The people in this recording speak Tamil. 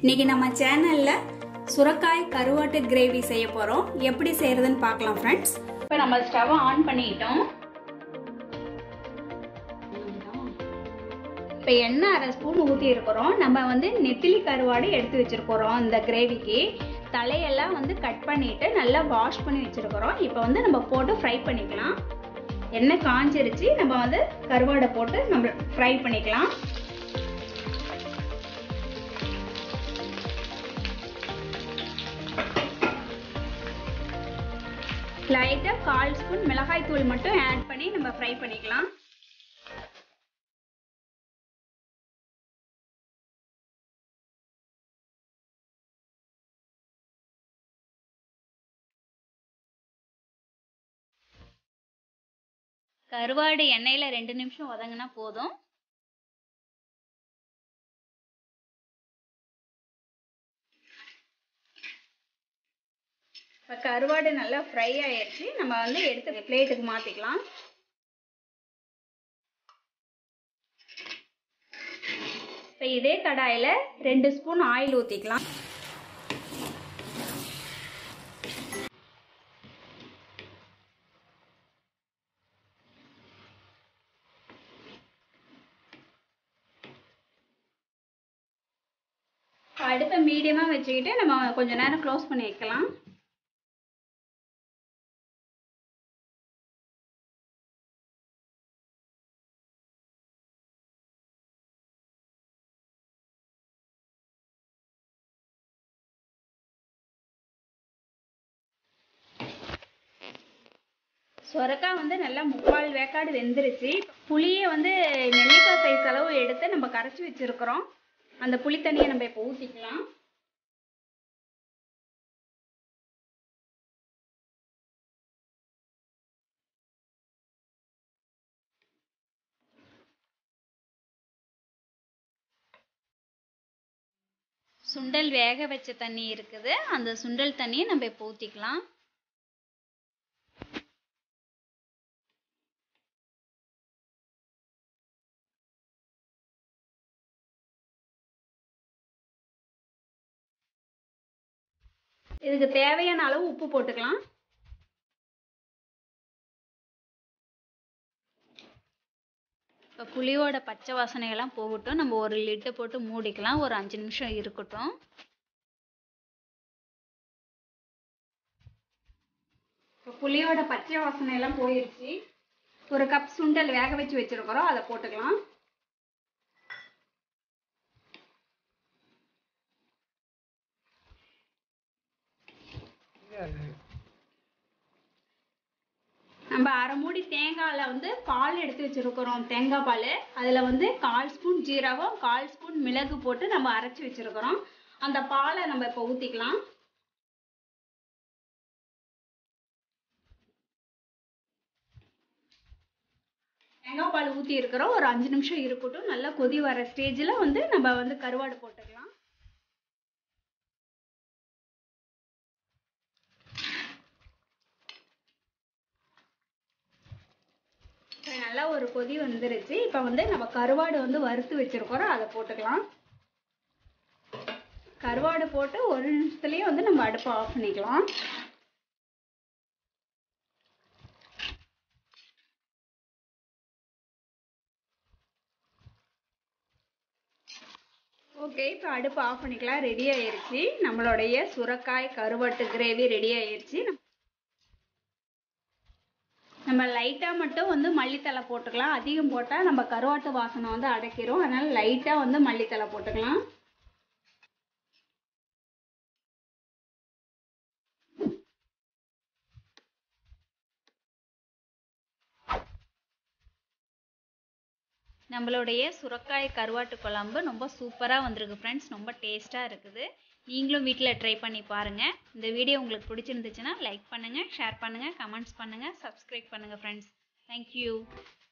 இன்னைக்கு நம்ம சேனல்ல சுரக்காய் கருவாட்டு கிரேவி செய்ய போறோம் எப்படி செய்யறதுன்னு பார்க்கலாம் ஃப்ரெண்ட்ஸ் இப்போ நம்ம ஸ்டவ் ஆன் பண்ணிட்டோம் இப்போ எண்ணெய் அரை ஸ்பூன் ஊற்றி இருக்கிறோம் நம்ம வந்து நெத்திலி கருவாடு எடுத்து வச்சிருக்கிறோம் இந்த கிரேவிக்கு தலையெல்லாம் வந்து கட் பண்ணிட்டு நல்லா வாஷ் பண்ணி வச்சிருக்கிறோம் இப்போ வந்து நம்ம போட்டு ஃப்ரை பண்ணிக்கலாம் எண்ணெய் காஞ்சிருச்சு நம்ம வந்து கருவாடை போட்டு நம்ம ஃப்ரை பண்ணிக்கலாம் லைட்டாக கால் ஸ்பூன் மிளகாய் தூள் மட்டும் ஆட் பண்ணி நம்ம ஃப்ரை பண்ணிக்கலாம் கருவாடு எண்ணெயில் ரெண்டு நிமிஷம் வதங்கினா போதும் இப்போ கருவாடு நல்லா ஃப்ரை ஆயிடுச்சு நம்ம வந்து எடுத்து பிளேட்டுக்கு மாற்றிக்கலாம் இப்போ இதே கடாயில் ரெண்டு ஸ்பூன் ஆயில் ஊற்றிக்கலாம் அடுப்பை மீடியமாக வச்சுக்கிட்டு நம்ம கொஞ்ச நேரம் க்ளோஸ் பண்ணி வைக்கலாம் சொரக்காய் வந்து நல்லா முக்கால் வேக்காடு வெந்துருச்சு புளியை வந்து நெல்லிக்காய் சைஸ் அளவு எடுத்து நம்ம கரைச்சி வச்சிருக்கிறோம் அந்த புளி தண்ணியை நம்ம இப்போ ஊற்றிக்கலாம் சுண்டல் வேக வச்ச தண்ணி இருக்குது அந்த சுண்டல் தண்ணியை நம்ம இப்போ ஊற்றிக்கலாம் இதுக்கு தேவையான அளவு உப்பு போட்டுக்கலாம் இப்போ புளியோட பச்சை வாசனையெல்லாம் போகட்டும் நம்ம ஒரு லிட்டை போட்டு மூடிக்கலாம் ஒரு அஞ்சு நிமிஷம் இருக்கட்டும் இப்போ புளியோட பச்சை வாசனையெல்லாம் போயிடுச்சு ஒரு கப் சுண்டல் வேக வச்சு வச்சுருக்கிறோம் அதை போட்டுக்கலாம் நம்ம அரை மூடி தேங்காயில் வந்து பால் எடுத்து வச்சுருக்கிறோம் தேங்காய் பால் அதில் வந்து கால் ஸ்பூன் ஜீரகம் கால் ஸ்பூன் மிளகு போட்டு நம்ம அரைச்சி வச்சுருக்கிறோம் அந்த பாலை நம்ம இப்போ ஊற்றிக்கலாம் தேங்காய் பால் ஊற்றி இருக்கிறோம் ஒரு அஞ்சு நிமிஷம் இருக்கட்டும் நல்லா கொதி வர ஸ்டேஜில் வந்து நம்ம வந்து கருவாடு போட்டுக்கலாம் நல்லா ஒரு கொதி வந்துருச்சு இப்போ வந்து நம்ம கருவாடு வந்து வறுத்து வச்சிருக்கிறோம் அதை போட்டுக்கலாம் கருவாடு போட்டு ஒரு நிமிஷத்துலேயே வந்து நம்ம அடுப்பை ஆஃப் பண்ணிக்கலாம் ஓகே இப்போ அடுப்பு ஆஃப் பண்ணிக்கலாம் ரெடி ஆயிருச்சு நம்மளுடைய சுரக்காய் கருவாட்டு கிரேவி ரெடி ஆயிருச்சு நம்ம லைட்டாக மட்டும் வந்து மல்லித்தலை போட்டுக்கலாம் அதிகம் போட்டால் நம்ம கருவாட்டு வாசனை வந்து அடைக்கிறோம் அதனால் லைட்டாக வந்து மல்லித்தலை போட்டுக்கலாம் நம்மளுடைய சுரக்காய் கருவாட்டு குழம்பு ரொம்ப சூப்பராக வந்திருக்கு ஃப்ரெண்ட்ஸ் ரொம்ப டேஸ்ட்டாக இருக்குது நீங்களும் வீட்டில் ட்ரை பண்ணி பாருங்கள் இந்த வீடியோ உங்களுக்கு பிடிச்சிருந்துச்சுன்னா லைக் பண்ணுங்கள் ஷேர் பண்ணுங்கள் கமெண்ட்ஸ் பண்ணுங்கள் சப்ஸ்கிரைப் பண்ணுங்கள் ஃப்ரெண்ட்ஸ் தேங்க்யூ